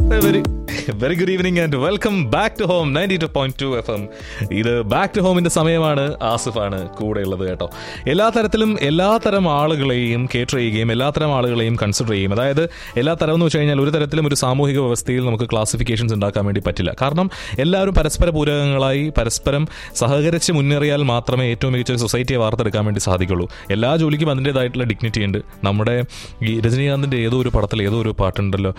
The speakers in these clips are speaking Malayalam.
Very very good evening and welcome back to home ninety two point two F M ഇത് ബാക്ക് ടു ഹോമിന്റെ സമയമാണ് ആസിഫാണ് കൂടെ ഉള്ളത് കേട്ടോ എല്ലാ തരത്തിലും എല്ലാ തരം ആളുകളെയും കേറ്റർ ചെയ്യുകയും എല്ലാ തരം ആളുകളെയും കൺസിഡർ ചെയ്യും അതായത് എല്ലാ തരം എന്ന് വെച്ച് കഴിഞ്ഞാൽ ഒരു തരത്തിലും ഒരു സാമൂഹിക വ്യവസ്ഥയിൽ നമുക്ക് ക്ലാസിഫിക്കേഷൻസ് ഉണ്ടാക്കാൻ വേണ്ടി പറ്റില്ല കാരണം എല്ലാവരും പരസ്പര പൂരകങ്ങളായി പരസ്പരം സഹകരിച്ച് മുന്നേറിയാൽ മാത്രമേ ഏറ്റവും മികച്ച ഒരു സൊസൈറ്റിയെ വാർത്തെടുക്കാൻ വേണ്ടി സാധിക്കുള്ളൂ എല്ലാ ജോലിക്കും അതിൻ്റെതായിട്ടുള്ള ഡിഗ്നിറ്റി ഉണ്ട് നമ്മുടെ ഈ രജനീകാന്തിൻ്റെ ഏതോ ഒരു പടത്തിൽ ഏതോ ഒരു പാട്ടുണ്ടല്ലോ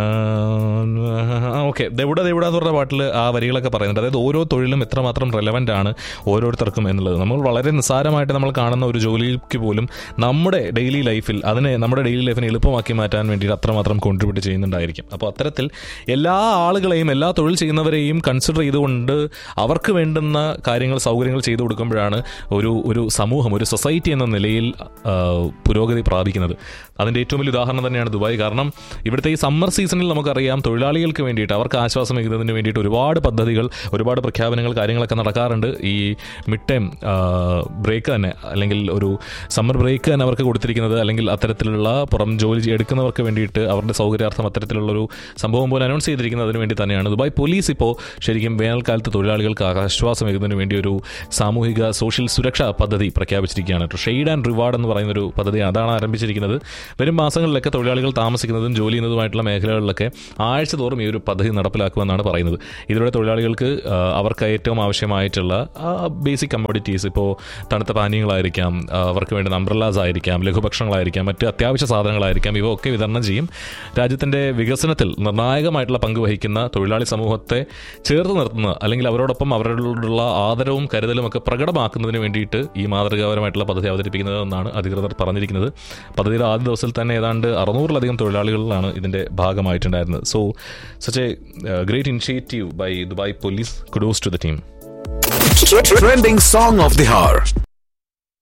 ഓക്കെ ദെവിടെ ദെവിടെ എന്ന് പറഞ്ഞ പാട്ടിൽ ആ വരികളൊക്കെ പറയുന്നുണ്ട് അതായത് ഓരോ തൊഴിലും എത്രമാത്രം റെലവൻ്റ് ആണ് ഓരോരുത്തർക്കും എന്നുള്ളത് നമ്മൾ വളരെ നിസ്സാരമായിട്ട് നമ്മൾ കാണുന്ന ഒരു ജോലിക്ക് പോലും നമ്മുടെ ഡെയിലി ലൈഫിൽ അതിനെ നമ്മുടെ ഡെയിലി ലൈഫിനെ എളുപ്പമാക്കി മാറ്റാൻ വേണ്ടിയിട്ട് അത്രമാത്രം കോൺട്രിബ്യൂട്ട് ചെയ്യുന്നുണ്ടായിരിക്കും അപ്പോൾ അത്തരത്തിൽ എല്ലാ ആളുകളെയും എല്ലാ തൊഴിൽ ചെയ്യുന്നവരെയും കൺസിഡർ ചെയ്തുകൊണ്ട് അവർക്ക് വേണ്ടുന്ന കാര്യങ്ങൾ സൗകര്യങ്ങൾ ചെയ്തു കൊടുക്കുമ്പോഴാണ് ഒരു ഒരു സമൂഹം ഒരു സൊസൈറ്റി എന്ന നിലയിൽ ആ, പുരോഗതി പ്രാപിക്കുന്നത് അതിൻ്റെ ഏറ്റവും വലിയ ഉദാഹരണം തന്നെയാണ് ദുബായ് കാരണം ഇവിടുത്തെ ഈ സമ്മർ സീസണിൽ നമുക്കറിയാം തൊഴിലാളികൾക്ക് വേണ്ടിയിട്ട് അവർക്ക് ആശ്വാസം നൽകുന്നതിന് വേണ്ടിയിട്ട് ഒരുപാട് പദ്ധതികൾ ഒരുപാട് പ്രഖ്യാപനങ്ങൾ കാര്യങ്ങളൊക്കെ നടക്കാറുണ്ട് ഈ മിഡ് ടൈം ബ്രേക്ക് തന്നെ അല്ലെങ്കിൽ ഒരു സമ്മർ ബ്രേക്ക് തന്നെ അവർക്ക് കൊടുത്തിരിക്കുന്നത് അല്ലെങ്കിൽ അത്തരത്തിലുള്ള പുറം ജോലി ചെയ്യ- എടുക്കുന്നവർക്ക് വേണ്ടിയിട്ട് അവരുടെ സൗകര്യാർത്ഥം അത്തരത്തിലുള്ളൊരു സംഭവം പോലെ അനൗൺസ് ചെയ്തിരിക്കുന്നതിന് വേണ്ടി തന്നെയാണ് ദുബായ് പോലീസ് ഇപ്പോൾ ശരിക്കും വേനൽക്കാലത്ത് തൊഴിലാളികൾക്ക് ആശ്വാസം നൽകുന്നതിന് വേണ്ടി ഒരു സാമൂഹിക സോഷ്യൽ സുരക്ഷാ പദ്ധതി പ്രഖ്യാപിച്ചിരിക്കുകയാണ് കേട്ടോ ഷെയ്ഡ് ആൻഡ് റിവാർഡ് എന്ന് പറയുന്ന ഒരു പദ്ധതി അതാണ് ആരംഭിച്ചിരിക്കുന്നത് വരും മാസങ്ങളിലൊക്കെ തൊഴിലാളികൾ താമസിക്കുന്നതും ജോലി ചെയ്യുന്നതുമായിട്ടുള്ള മേഖലകളിലൊക്കെ ആഴ്ച തോറും ഈ ഒരു പദ്ധതി നടപ്പിലാക്കുമെന്നാണ് പറയുന്നത് ഇതിലൂടെ തൊഴിലാളികൾക്ക് ആ, അവർക്ക് ഏറ്റവും ആവശ്യമായിട്ടുള്ള ബേസിക് കമ്മോഡിറ്റീസ് ഇപ്പോൾ തണുത്ത പാനീയങ്ങളായിരിക്കാം ആ, അവർക്ക് വേണ്ടുന്ന അംബ്രല്ലാസ് ആയിരിക്കാം ലഘുഭക്ഷണങ്ങളായിരിക്കാം മറ്റ് അത്യാവശ്യ സാധനങ്ങളായിരിക്കാം ഇവ ഒക്കെ വിതരണം ചെയ്യും രാജ്യത്തിൻ്റെ വികസനത്തിൽ നിർണായകമായിട്ടുള്ള പങ്ക് വഹിക്കുന്ന തൊഴിലാളി സമൂഹത്തെ ചേർത്ത് നിർത്തുന്ന അല്ലെങ്കിൽ അവരോടൊപ്പം അവരോടുള്ള ആദരവും കരുതലും ഒക്കെ പ്രകടമാക്കുന്നതിന് വേണ്ടിയിട്ട് ഈ മാതൃകാപരമായിട്ടുള്ള പദ്ധതി അവതരിപ്പിക്കുന്നതെന്നാണ് അധികൃതർ പറഞ്ഞിരിക്കുന്നത് പദ്ധതിയുടെ ആദ്യ ദിവസത്തിൽ തന്നെ ഏതാണ്ട് അറുന്നൂറിലധികം തൊഴിലാളികളാണ് ഇതിൻ്റെ ഭാഗമായിട്ടുണ്ടായിരുന്നത് so such a great initiative by Dubai police kudos to the team Trending song of the hour.